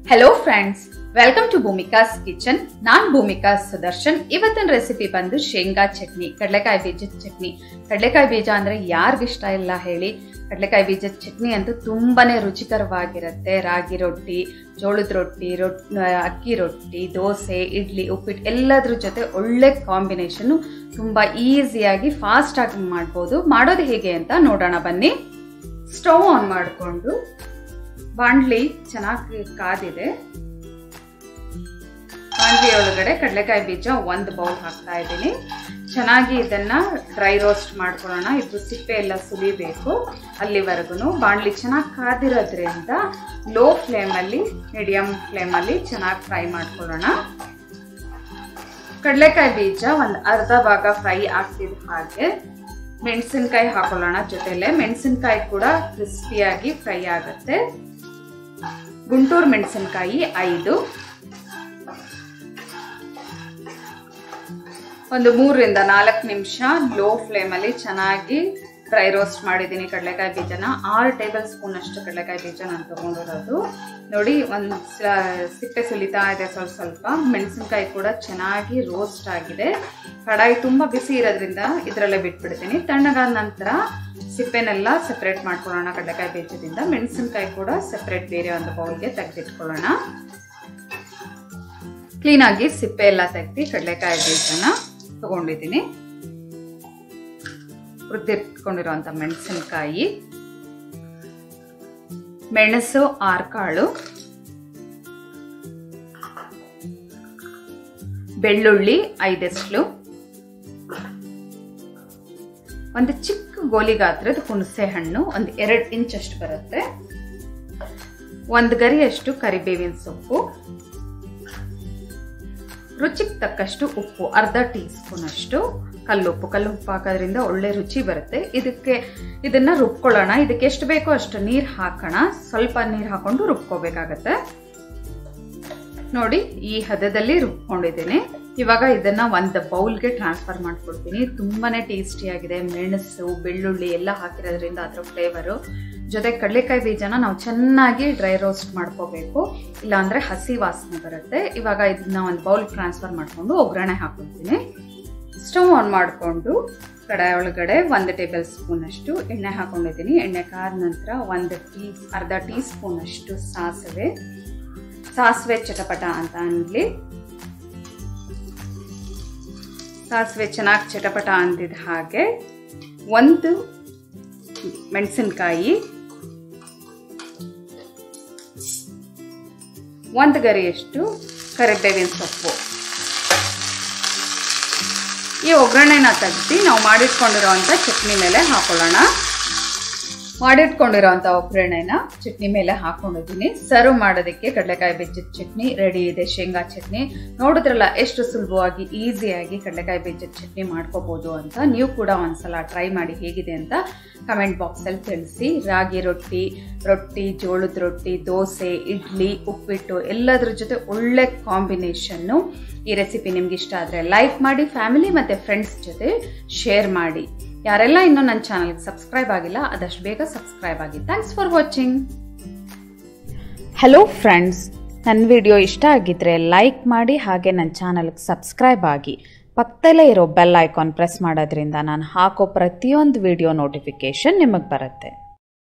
hello friends welcome to Bhoomika's kitchen ನಾನ್ ಭೂಮಿಕಾ ಸುದರ್ಶನ್ ಇವತ್ತಿನ recipe ಬಂದು ಶೇಂಗಾ ಚಟ್ನಿ ಕಡಲೆಕಾಯಿ ಬೀಜದ ಚಟ್ನಿ ಕಡಲೆಕಾಯಿ ಬೀಜ ಅಂದ್ರೆ ಯಾರಿಗಿಷ್ಟ ಇಲ್ಲ ಹೇಳಿ ಕಡಲೆಕಾಯಿ ಬೀಜದ ಚಟ್ನಿ ಅಂತೂ ತುಂಬಾನೇ ರುಚಿಕರವಾಗಿರುತ್ತೆ ರಾಗಿ ರೊಟ್ಟಿ ಜೋಳದ ರೊಟ್ಟಿ ರೊಟ್ ಅಕ್ಕಿ ರೊಟ್ಟಿ ದೋಸೆ ಇಡ್ಲಿ ಉಪ್ಪಿಟ್ಟು ಎಲ್ಲದ್ರ ಜೊತೆ ಒಳ್ಳೆ ಕಾಂಬಿನೇಷನ್ ತುಂಬಾ ಈಸಿಯಾಗಿ ಫಾಸ್ಟ್ ಆಗಿ ಮಾಡ್ಬೋದು ಮಾಡೋದು ಹೇಗೆ ಅಂತ ನೋಡೋಣ ಬನ್ನಿ ಸ್ಟವ್ ಆನ್ ಮಾಡಿಕೊಂಡು ಬಾಂಡ್ಲಿ ಚೆನ್ನಾಗಿ ಕಾದಿದೆ ಬಾಂಡ್ಲಿ ಒಳಗಡೆ ಕಡಲೆಕಾಯಿ ಬೀಜ ಒಂದು ಬೌಲ್ ಹಾಕ್ತಾ ಇದ್ದೀನಿ ಚೆನ್ನಾಗಿ ಇದನ್ನ ಡ್ರೈ ರೋಸ್ಟ್ ಮಾಡ್ಕೊಳ್ಳೋಣ ಇದು ಸಿಪ್ಪೆ ಎಲ್ಲ ಸುಲಿಬೇಕು ಅಲ್ಲಿವರೆಗೂ ಬಾಂಡ್ಲಿ ಚೆನ್ನಾಗಿ ಕಾದಿರೋದ್ರಿಂದ ಲೋ ಫ್ಲೇಮಲ್ಲಿ ಮೀಡಿಯಂ ಫ್ಲೇಮಲ್ಲಿ ಚೆನ್ನಾಗಿ ಫ್ರೈ ಮಾಡ್ಕೊಳ್ಳೋಣ ಕಡಲೆಕಾಯಿ ಬೀಜ ಒಂದು ಅರ್ಧ ಭಾಗ ಫ್ರೈ ಆಗ್ತಿದ್ದ ಹಾಗೆ ಮೆಣಸಿನ್ಕಾಯಿ ಹಾಕೊಳ್ಳೋಣ ಜೊತೆಲೆ ಮೆಣಸಿನ್ಕಾಯಿ ಕೂಡ ಕ್ರಿಸ್ಪಿಯಾಗಿ ಫ್ರೈ ಆಗುತ್ತೆ ಗುಂಟೂರು ಮೆಣಸಿನ್ಕಾಯಿ ಐದು ಒಂದು ಮೂರರಿಂದ ನಾಲ್ಕು ನಿಮಿಷ ಲೋ ಫ್ಲೇಮಲ್ಲಿ ಚೆನ್ನಾಗಿ ಡ್ರೈ ರೋಸ್ಟ್ ಮಾಡಿದ್ದೀನಿ ಕಡಲೆಕಾಯಿ ಬೀಜನ ಆರು ಟೇಬಲ್ ಸ್ಪೂನ್ ಅಷ್ಟು ಕಡಲೆಕಾಯಿ ಬೀಜ ನಾನು ತೊಗೊಂಡಿರೋದು ನೋಡಿ ಒಂದು ಸಿಪ್ಪೆ ಸುಲಿತಾ ಇದೆ ಸ್ವಲ್ಪ ಸ್ವಲ್ಪ ಮೆಣಸಿನ್ಕಾಯಿ ಕೂಡ ಚೆನ್ನಾಗಿ ರೋಸ್ಟ್ ಆಗಿದೆ ಕಡಾಯಿ ತುಂಬ ಬಿಸಿ ಇರೋದ್ರಿಂದ ಇದರಲ್ಲೇ ಬಿಟ್ಬಿಡ್ತೀನಿ ತಣ್ಣಗಾದ ನಂತರ ಸಿಪ್ಪೆನೆಲ್ಲ ಸೆಪ್ರೇಟ್ ಮಾಡ್ಕೊಳ್ಳೋಣ ಕಡಲೆಕಾಯಿ ಬೀಜದಿಂದ ಮೆಣಸಿನ್ಕಾಯಿ ಕೂಡ ಸೆಪ್ರೇಟ್ ಬೇರೆ ಒಂದು ಬೌಲ್ಗೆ ತೆಗೆದಿಟ್ಕೊಳ್ಳೋಣ ಕ್ಲೀನಾಗಿ ಸಿಪ್ಪೆ ಎಲ್ಲ ತೆಗ್ದು ಕಡಲೆಕಾಯಿ ಬೀಜನ ತಗೊಂಡಿದ್ದೀನಿ ಹುರಿದಿಟ್ಕೊಂಡಿರುವಂಥ ಮೆಣಸಿನಕಾಯಿ ಮೆಣಸು ಆರ್ಕಾಳು ಬೆಳ್ಳುಳ್ಳಿ ಐದೆಸ್ಲು ಒಂದು ಚಿಕ್ಕ ಗೋಲಿ ಗಾತ್ರದ ಹುಣಸೆ ಹಣ್ಣು ಒಂದು ಎರಡು ಇಂಚ್ ಅಷ್ಟು ಬರುತ್ತೆ ಒಂದು ಗರಿಯಷ್ಟು ಕರಿಬೇವಿನ ಸೊಪ್ಪು ರುಚಿಗೆ ತಕ್ಕಷ್ಟು ಉಪ್ಪು ಅರ್ಧ ಟೀ ಸ್ಪೂನ್ ಅಷ್ಟು ಕಲ್ಲುಪ್ಪು ಕಲ್ಲುಪ್ಪು ಹಾಕೋದ್ರಿಂದ ಒಳ್ಳೆ ರುಚಿ ಬರುತ್ತೆ ಇದಕ್ಕೆ ಇದನ್ನ ರುಬ್ಕೊಳ್ಳೋಣ ಇದಕ್ಕೆ ಎಷ್ಟು ಬೇಕೋ ಅಷ್ಟು ನೀರು ಹಾಕೋಣ ಸ್ವಲ್ಪ ನೀರು ಹಾಕೊಂಡು ರುಬ್ಕೋಬೇಕಾಗತ್ತೆ ನೋಡಿ ಈ ಹದದಲ್ಲಿ ರುಬ್ಕೊಂಡಿದ್ದೀನಿ ಇವಾಗ ಇದನ್ನ ಒಂದು ಬೌಲ್ಗೆ ಟ್ರಾನ್ಸ್ಫರ್ ಮಾಡ್ಕೊಡ್ತೀನಿ ತುಂಬಾನೇ ಟೇಸ್ಟಿಯಾಗಿದೆ ಮೆಣಸು ಬೆಳ್ಳುಳ್ಳಿ ಎಲ್ಲ ಹಾಕಿರೋದ್ರಿಂದ ಅದರ ಫ್ಲೇವರು ಜೊತೆ ಕಡಲೆಕಾಯಿ ಬೀಜನ ನಾವು ಚೆನ್ನಾಗಿ ಡ್ರೈ ರೋಸ್ಟ್ ಮಾಡ್ಕೋಬೇಕು ಇಲ್ಲಾಂದ್ರೆ ಹಸಿ ವಾಸನೆ ಬರುತ್ತೆ ಇವಾಗ ಇದನ್ನ ಒಂದು ಬೌಲ್ ಟ್ರಾನ್ಸ್ಫರ್ ಮಾಡಿಕೊಂಡು ಒಗ್ಗರಣೆ ಹಾಕೊಳ್ತೀನಿ ಸ್ಟವ್ ಆನ್ ಮಾಡಿಕೊಂಡು ಕಡಾಯಿ ಒಳಗಡೆ ಒಂದು ಟೇಬಲ್ ಸ್ಪೂನ್ ಅಷ್ಟು ಎಣ್ಣೆ ಹಾಕೊಂಡಿದ್ದೀನಿ ಎಣ್ಣೆ ಕಾದ ನಂತರ ಒಂದು ಟೀ ಅರ್ಧ ಟೀ ಸ್ಪೂನ್ ಅಷ್ಟು ಸಾಸಿವೆ ಸಾಸಿವೆ ಚಟಪಟ ಅಂತ ಅನ್ಲಿ ಸಾಸಿವೆ ಚೆನ್ನಾಗಿ ಚಟಪಟ ಅಂದಿದ ಹಾಗೆ ಒಂದು ಮೆಣಸಿನ್ಕಾಯಿ ಒಂದು ಗರಿಯಷ್ಟು ಕರಿಬೇವಿನ ಸೊಪ್ಪು ಈ ಒಗ್ಗರಣೆನ ತೆಗೆದು ನಾವು ಮಾಡಿಟ್ಕೊಂಡಿರೋವಂಥ ಚಟ್ನಿ ಮೇಲೆ ಹಾಕೊಳ್ಳೋಣ ಮಾಡಿಟ್ಕೊಂಡಿರೋಂಥ ಒಗ್ಗರಣೆನ ಚಟ್ನಿ ಮೇಲೆ ಹಾಕೊಂಡಿದ್ದೀನಿ ಸರ್ವ್ ಮಾಡೋದಕ್ಕೆ ಕಡಲೆಕಾಯಿ ಬೀಜದ ಚಟ್ನಿ ರೆಡಿ ಇದೆ ಶೇಂಗಾ ಚಟ್ನಿ ನೋಡಿದ್ರಲ್ಲ ಎಷ್ಟು ಸುಲಭವಾಗಿ ಈಸಿಯಾಗಿ ಕಡಲೆಕಾಯಿ ಬೀಜದ ಚಟ್ನಿ ಮಾಡ್ಕೋಬೋದು ಅಂತ ನೀವು ಕೂಡ ಒಂದ್ಸಲ ಟ್ರೈ ಮಾಡಿ ಹೇಗಿದೆ ಅಂತ ಕಮೆಂಟ್ ಬಾಕ್ಸಲ್ಲಿ ತಿಳಿಸಿ ರಾಗಿ ರೊಟ್ಟಿ ರೊಟ್ಟಿ ಜೋಳದ ರೊಟ್ಟಿ ದೋಸೆ ಇಡ್ಲಿ ಉಪ್ಪಿಟ್ಟು ಎಲ್ಲದ್ರ ಜೊತೆ ಒಳ್ಳೆ ಕಾಂಬಿನೇಷನ್ನು ಈ ರೆಸಿಪಿ ನಿಮ್ಗೆ ಇಷ್ಟ ಆದರೆ ಲೈಕ್ ಮಾಡಿ ಫ್ಯಾಮಿಲಿ ಮತ್ತು ಫ್ರೆಂಡ್ಸ್ ಜೊತೆ ಶೇರ್ ಮಾಡಿ ಯಾರೆಲ್ಲ ಇನ್ನೂ ನನ್ನ ಚಾನಲ್ಗೆ ಸಬ್ಸ್ಕ್ರೈಬ್ ಆಗಿಲ್ಲ ಆದಷ್ಟು ಬೇಗ ಸಬ್ಸ್ಕ್ರೈಬ್ ಆಗಿ thanks for watching hello friends ನನ್ನ ವಿಡಿಯೋ ಇಷ್ಟ ಆಗಿದ್ರೆ ಲೈಕ್ ಮಾಡಿ ಹಾಗೆ ನನ್ನ ಚಾನಲ್ಗೆ ಸಬ್ಸ್ಕ್ರೈಬ್ ಆಗಿ ಪಕ್ಕದಲ್ಲೇ ಇರೋ ಬೆಲ್ ಐಕಾನ್ ಪ್ರೆಸ್ ಮಾಡೋದ್ರಿಂದ ನಾನು ಹಾಕೋ ಪ್ರತಿಯೊಂದು ವಿಡಿಯೋ ನೋಟಿಫಿಕೇಷನ್ ನಿಮಗೆ ಬರುತ್ತೆ